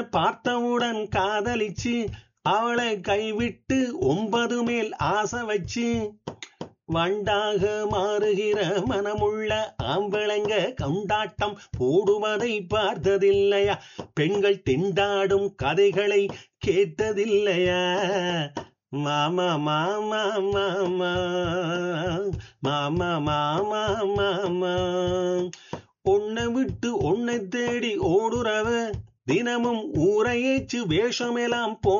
பார்த்தவுடன் காதலிச்சு அவளை கைவிட்டு ஒன்பது மேல் ஆசை வச்சு வண்டாக மாறுகிற மனமுள்ள ஆம்பளங்க கொண்டாட்டம் போடுவதை பார்த்ததில்லையா பெண்கள் திண்டாடும் கதைகளை கேட்டதில்லையா மாமா மாமா மாமா மாமா மாமா மாமா உன்னை விட்டு உன்னை தேடி ஓடுறவ தினமும் ஊரையேச்சு வேஷமெல்லாம் போ